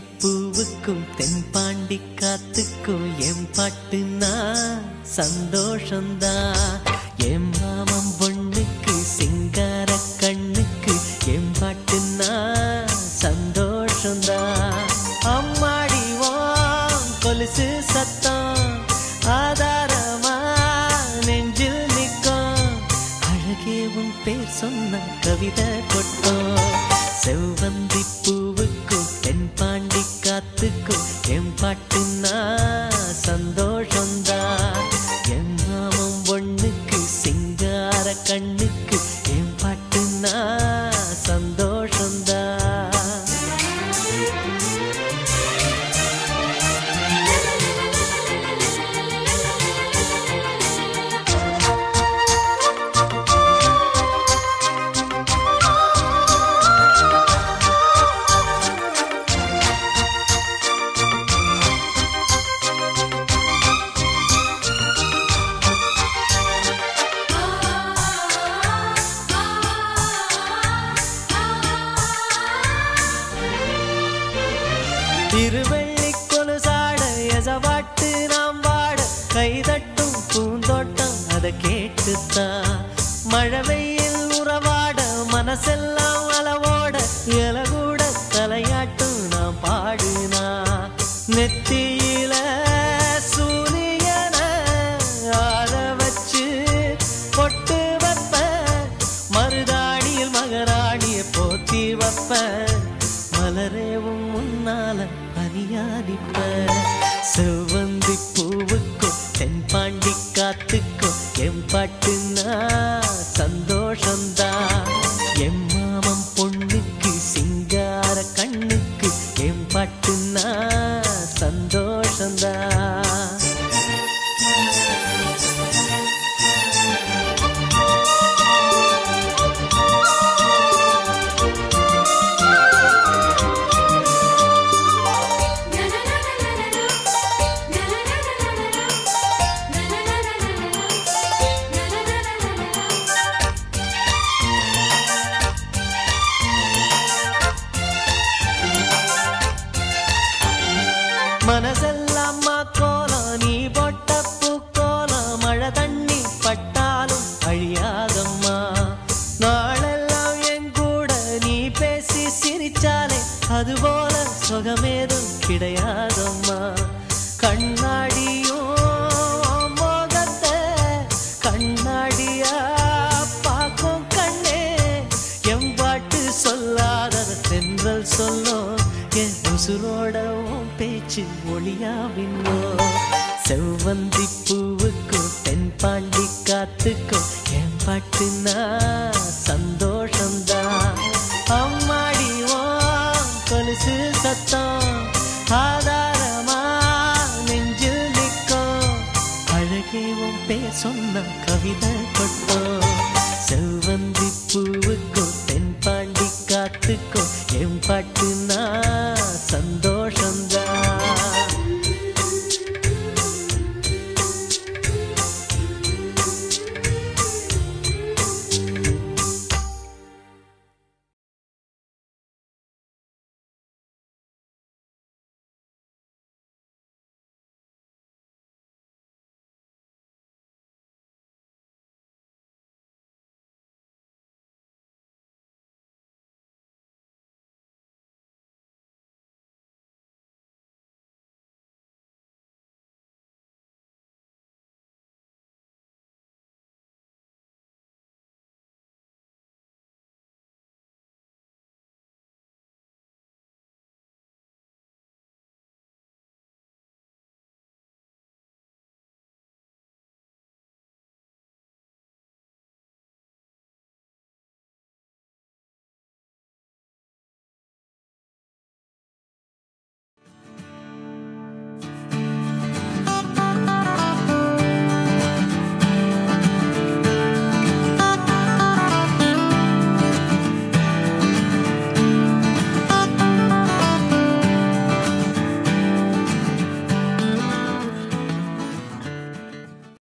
பூவுக்கும் தென்பாண்டி காத்துக்கும் என் பாட்டுனா சந்தோஷந்தான் என் மாமன் பொண்ணுக்கு சிங்கார கண்ணுக்கு என் பாட்டுனா சந்தோஷந்தான் அம்மாடி வான் கொலுசு சத்தம் ஆதாரமா நெஞ்சில் நிற்கும் அழகே உன் பேர் சொன்ன கவிதை கொட்டும் செவ்வந்தி பூவுக்கும் தென்பாண்டி காத்துக்கும் என் பாட்டுனா சந்தோஷந்தான் என் மாமன் பொண்ணுக்கு சிங்கார கண்ணுக்கு என் பாட்டுனா சந்தோஷந்தான் திருவள்ளி கொலுசாட எசவாட்டு நாம் வாட கைதட்டும் பூந்தோட்டம் அதை கேட்டுத்தான் மழை வெயில் உறவாட மனசெல்லாம் அளவோட இலகூட தலையாட்டும் நான் பாடுனா நெத்தியில சூரியன ஆற வச்சு பொட்டு வைப்பேன் மருதாணியில் மகராணிய போத்தி வைப்பேன் மலரேவும் முன்னால பனியாடிப்ப செவ்வந்தி பூவுக்கும் தென்பாண்டி காத்துக்கும் என் பாட்டுனா சந்தோஷந்தான் என் மாமன் பொண்ணுக்கு சிங்கார கண்ணுக்கு என் பாட்டுனா சந்தோஷந்தான் மனசெல்லாம் கோலம் நீ போட்ட பூக்கோலம் மழை தண்ணி பட்டாலும் அழியாதம்மா நாளெல்லாம் என் கூட நீ பேசி சிரிச்சாலே அதுபோல சுகமேதும் கிடையாதம்மா கண்ணாடியும் உன் முகத்தை கண்ணாடியா பார்க்கும் கண்ணே என் பாட்டு சொல்லாத தென்றல் சொல்லும் என் உசுரோட உன் பேச்சு ஒளியாவின்னோ செவ்வந்தி பூவுக்கும் தென்பாண்டி காத்துக்கும் என் பாட்டுனா சந்தோஷந்தான் அம்மாடி வான் கொலுசு சத்தம் ஆதாரமா நெஞ்சில் நிற்கும் அழகே உன் பேர் சொன்ன கவிதை கொட்டும் செவ்வந்தி பூவுக்கும் தென்பாண்டி காத்துக்கும் என் பாட்டு